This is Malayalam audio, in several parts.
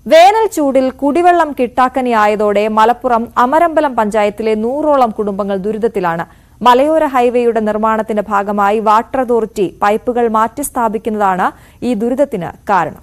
വേനൽ ചൂടിൽ കുടിവെള്ളം കിട്ടാക്കനിയായതോടെ മലപ്പുറം അമരമ്പലം പഞ്ചായത്തിലെ നൂറോളം കുടുംബങ്ങൾ ദുരിതത്തിലാണ് മലയോര ഹൈവേയുടെ നിർമ്മാണത്തിന്റെ ഭാഗമായി വാട്ടർ അതോറിറ്റി പൈപ്പുകൾ മാറ്റി സ്ഥാപിക്കുന്നതാണ് ഈ ദുരിതത്തിന് കാരണം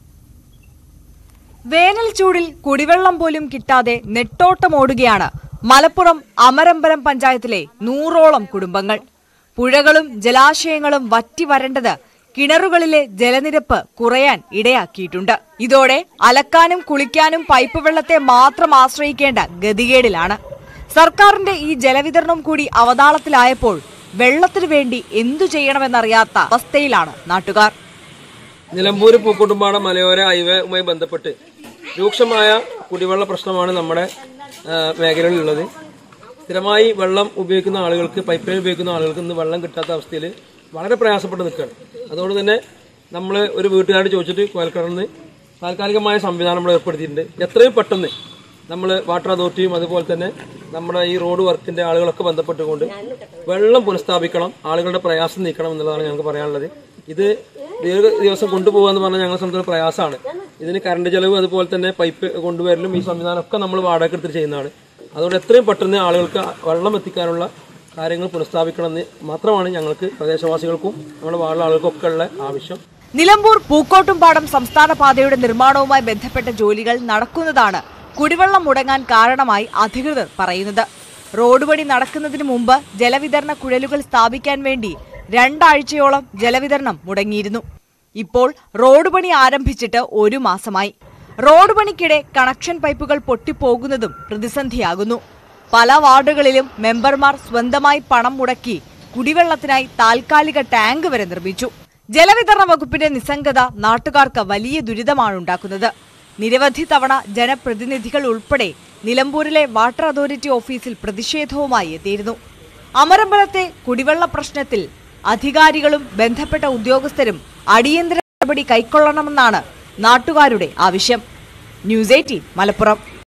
വേനൽ ചൂടിൽ കുടിവെള്ളം പോലും കിട്ടാതെ നെട്ടോട്ടമോടുകയാണ് മലപ്പുറം അമരമ്പലം പഞ്ചായത്തിലെ നൂറോളം കുടുംബങ്ങൾ പുഴകളും ജലാശയങ്ങളും വറ്റി വരണ്ടത് കിണറുകളിലെ ജലനിരപ്പ് കുറയാൻ ഇടയാക്കിയിട്ടുണ്ട് ഇതോടെ അലക്കാനും കുളിക്കാനും പൈപ്പ് വെള്ളത്തെ മാത്രം ആശ്രയിക്കേണ്ട ഗതികേടിലാണ് സർക്കാരിന്റെ ഈ ജലവിതരണം കൂടി അവതാളത്തിലായപ്പോൾ വെള്ളത്തിനു വേണ്ടി എന്തു ചെയ്യണമെന്നറിയാത്ത അവസ്ഥയിലാണ് നാട്ടുകാർ നിലമ്പൂർ പൂക്കോട്ടുംപാടം മലയോര ഹൈവേയുമായി ബന്ധപ്പെട്ട് രൂക്ഷമായ കുടിവെള്ള പ്രശ്നമാണ് നമ്മുടെ ആ, മേഖലയിലുള്ളത് സ്ഥിരമായി വെള്ളം ഉപയോഗിക്കുന്ന ആളുകൾക്ക് പൈപ്പ് ലൈൻ ഉപയോഗിക്കുന്ന ആളുകൾക്ക് ഇന്ന് വെള്ളം കിട്ടാത്ത അവസ്ഥയിൽ വളരെ പ്രയാസപ്പെട്ട് നിൽക്കുകയാണ് അതുകൊണ്ട് തന്നെ നമ്മൾ ഒരു വീട്ടുകാരോട് ചോദിച്ചിട്ട് കോയൽക്കടന്ന് താൽക്കാലികമായ സംവിധാനം നമ്മൾ ഏർപ്പെടുത്തിയിട്ടുണ്ട് എത്രയും പെട്ടെന്ന് നമ്മൾ വാട്ടർ അതോറിറ്റിയും അതുപോലെ തന്നെ നമ്മുടെ ഈ റോഡ് വർക്കിന്റെ ആളുകളൊക്കെ ബന്ധപ്പെട്ടുകൊണ്ട് വെള്ളം പുനഃസ്ഥാപിക്കണം ആളുകളുടെ പ്രയാസം നീക്കണം എന്നുള്ളതാണ് ഞങ്ങൾക്ക് പറയാനുള്ളത് ഇത് ദീർഘ ദിവസം കൊണ്ടുപോകുക എന്ന് പറഞ്ഞാൽ ഞങ്ങളെ സംബന്ധിച്ച പ്രയാസമാണ് ഇതിന് കറണ്ട് ചെലവ് അതുപോലെ തന്നെ പൈപ്പ് കൊണ്ടുവരലും ഈ സംവിധാനമൊക്കെ നമ്മൾ വാടക എടുത്തിട്ട് ചെയ്യുന്നതാണ് അതുകൊണ്ട് എത്രയും പെട്ടെന്ന് ആളുകൾക്ക് വെള്ളം എത്തിക്കാനുള്ള കാര്യങ്ങൾ പുനഃസ്ഥാപിക്കണമെന്ന് മാത്രമാണ് ഞങ്ങൾക്ക് പ്രദേശവാസികൾക്കും നമ്മുടെ വാർഡിലെ ആളുകൾക്കും ഒക്കെ ഉള്ള ആവശ്യം നിലമ്പൂർ പൂക്കോട്ടുംപാടം സംസ്ഥാന പാതയുടെ നിർമ്മാണവുമായി ബന്ധപ്പെട്ട ജോലികൾ നടക്കുന്നതാണ് കുടിവെള്ളം മുടങ്ങാൻ കാരണമായി അധികൃതർ പറയുന്നത് റോഡ് പണി നടക്കുന്നതിന് മുമ്പ് ജലവിതരണ കുഴലുകൾ സ്ഥാപിക്കാൻ വേണ്ടി രണ്ടാഴ്ചയോളം ജലവിതരണം മുടങ്ങിയിരുന്നു ഇപ്പോൾ റോഡ് പണി ആരംഭിച്ചിട്ട് ഒരു മാസമായി റോഡ് പണിക്കിടെ കണക്ഷൻ പൈപ്പുകൾ പൊട്ടിപ്പോകുന്നതും പ്രതിസന്ധിയാകുന്നു പല വാർഡുകളിലും മെമ്പർമാർ സ്വന്തമായി പണം മുടക്കി കുടിവെള്ളത്തിനായി താൽക്കാലിക ടാങ്ക് വരെ നിർമ്മിച്ചു ജലവിതരണ വകുപ്പിന്റെ നിസ്സംഗത നാട്ടുകാർക്ക് വലിയ ദുരിതമാണ് ഉണ്ടാക്കുന്നത് നിരവധി തവണ ജനപ്രതിനിധികൾ ഉൾപ്പെടെ നിലമ്പൂരിലെ വാട്ടർ അതോറിറ്റി ഓഫീസിൽ പ്രതിഷേധവുമായി എത്തിയിരുന്നു അമരമ്പലത്തെ കുടിവെള്ള പ്രശ്നത്തിൽ അധികാരികളും ബന്ധപ്പെട്ട ഉദ്യോഗസ്ഥരും അടിയന്തര നടപടി കൈക്കൊള്ളണമെന്നാണ് നാട്ടുകാരുടെ ആവശ്യം ന്യൂസ് എയ്റ്റീൻ മലപ്പുറം